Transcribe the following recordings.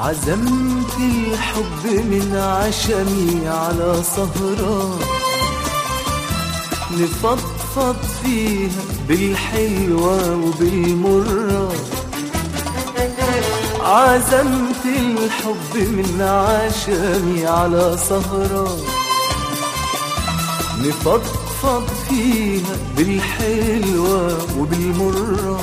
عزمت الحب من عشمي على سهرة نفضفض فيها بالحلوة وبالمرة عزمت الحب من عشمي على سهرة نفضفض فيها بالحلوة وبالمرة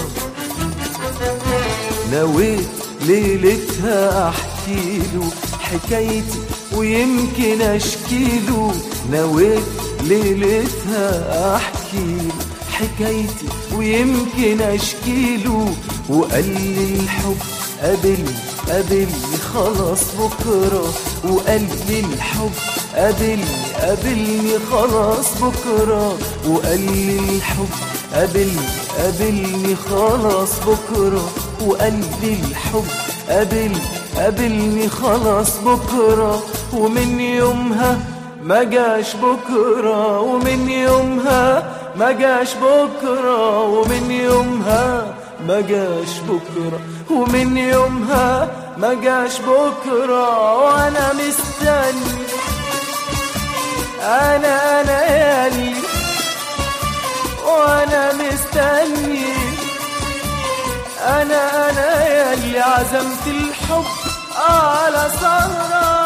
نويت ليلتها احكي له حكايتي ويمكن اشكي له نويت ليلتها احكي له حكايتي ويمكن اشكي له وقال لي الحب قابلني قابلني خلاص بكرة وقال لي الحب قابلني قابلني خلاص بكرة وقال لي الحب قابلني قابلني خلاص بكرة وقال لي الحب قابلني قابلني خلاص بكرة ومن يومها ما جاش بكرة ومن يومها ما جاش بكرة ومن يومها ما جاش بكرة ومن يومها ما جاش بكرة وأنا مستني أنا أنا يالي وأنا مستني أنا أنا ياللي عزمت الحب على سهرة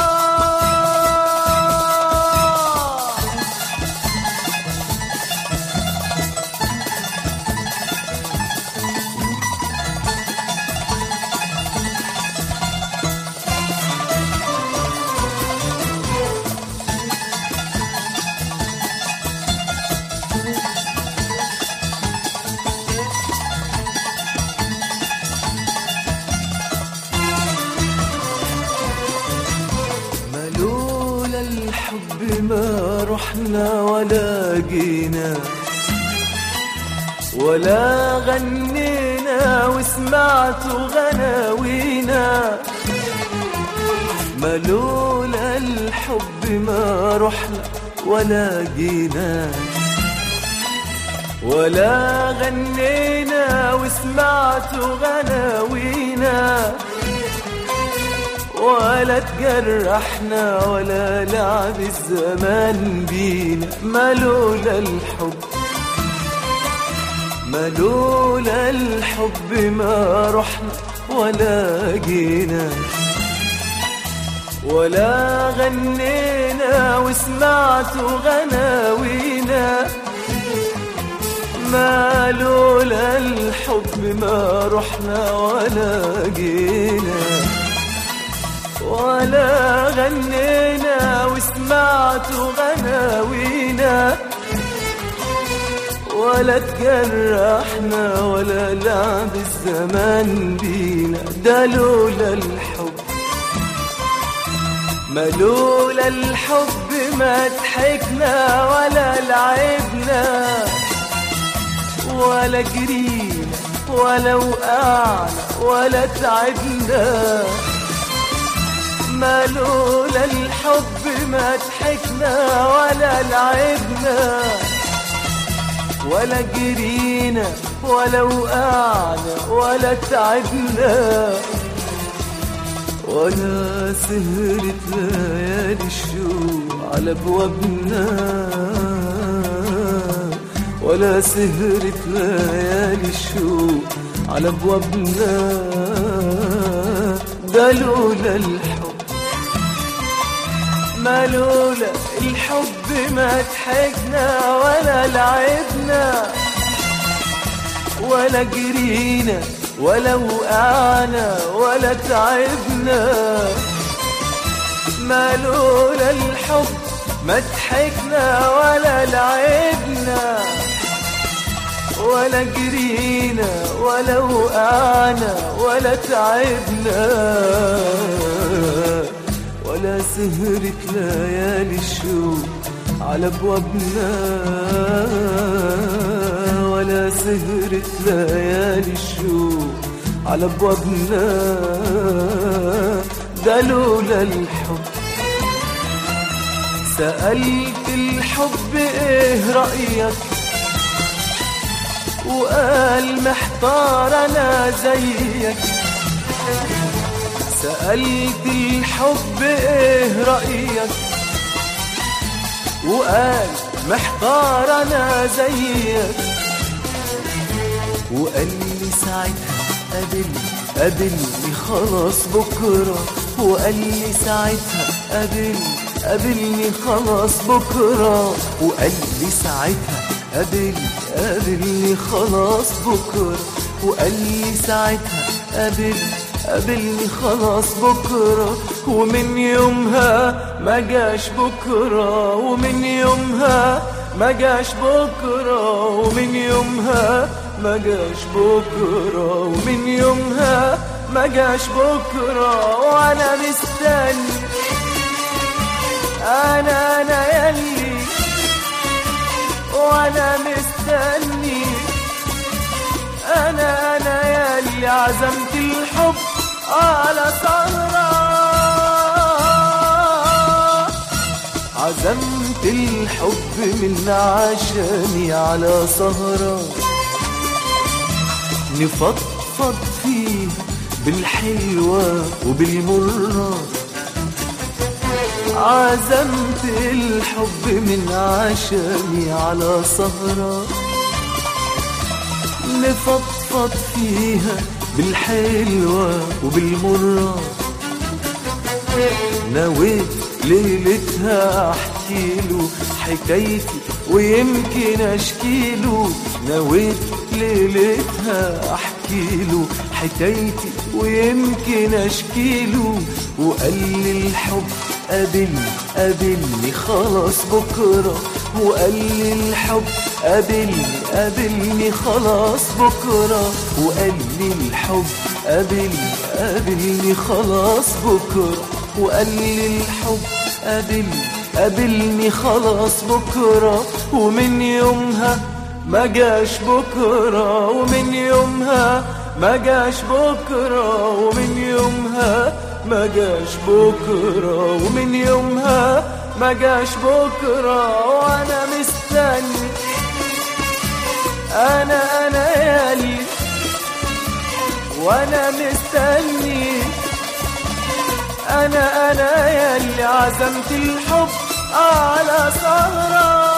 ما لولا الحب ما رحنا ولا جينا ولا غنينا وسمعت غناوينا ما لولا الحب ما رحنا ولا جينا ولا غنينا وسمعت غناوينا ولا تجرحنا ولا لعب الزمان بينا ما لولا الحب ما لولا الحب ما رحنا ولا جينا ولا غنينا وسمعت غناوينا ما لولا الحب ما رحنا ولا جينا ولا غنينا وسمعت غناوينا ولا تجرحنا ولا لعب الزمان بينا ده لولا الحب ما لولا الحب ما ضحكنا ولا لعبنا ولا جرينا ولا وقعنا ولا تعبنا ما لولا الحب ما ضحكنا ولا لعبنا ولا جرينا ولا وقعنا ولا تعبنا ولا سهرت ليالي الشوق على ابوابنا ولا سهرت ليالي الشوق على ابوابنا ده لولا الحب ما لولا الحب ما ضحكنا ولا لعبنا ولا جرينا ولا وقعنا ولا تعبنا ما لولا الحب ما ضحكنا ولا لعبنا ولا جرينا ولا وقعنا ولا تعبنا ولا سهرت ليالي الشوق على ابوابنا ولا سهرت ليالي الشوق على ابوابنا ده لولا الحب سألت الحب ايه رأيك وقال محتار انا زيك سألت الحب ايه رأيك وقال محتار انا زيك وقال لي ساعتها قابلني قابلني خلاص بكرة وقال لي ساعتها قابلني قابلني خلاص بكرة وقال لي ساعتها قابلني قابلني خلاص بكرة وقال لي ساعتها قابلني قابلني خلاص بكرة ومن يومها ما جاش بكرة ومن يومها ما جاش بكرة ومن يومها ما جاش بكرة ومن يومها ما جاش بكرة وأنا مستني أنا أنا يلي وأنا مستني أنا أنا يلي عزمت الحب على سهرة عزمت الحب من عشاني على سهرة نفضفض فيه بالحلوة وبالمرة عزمت الحب من عشاني على سهرة نفضفض فيها بالحلوة وبالمرة نويت ليلتها احكي له حكايتي ويمكن اشكي له نويت ليلتها احكي له حكايتي ويمكن اشكي له وقال لي الحب قابلني قابلني خلاص بكرة وقال لي الحب قابلني قابلني خلاص بكرة وقال لي الحب قابلني قابلني خلاص بكرة وقال لي الحب قابلني قابلني خلاص بكرة ومن يومها ما جاش بكرة ومن يومها ما جاش بكرة ومن يومها ما جاش بكرة ومن يومها ما جاش بكرة وأنا مستني أنا أنا يالي وأنا مستني أنا أنا يالي عزمت الحب على سهرة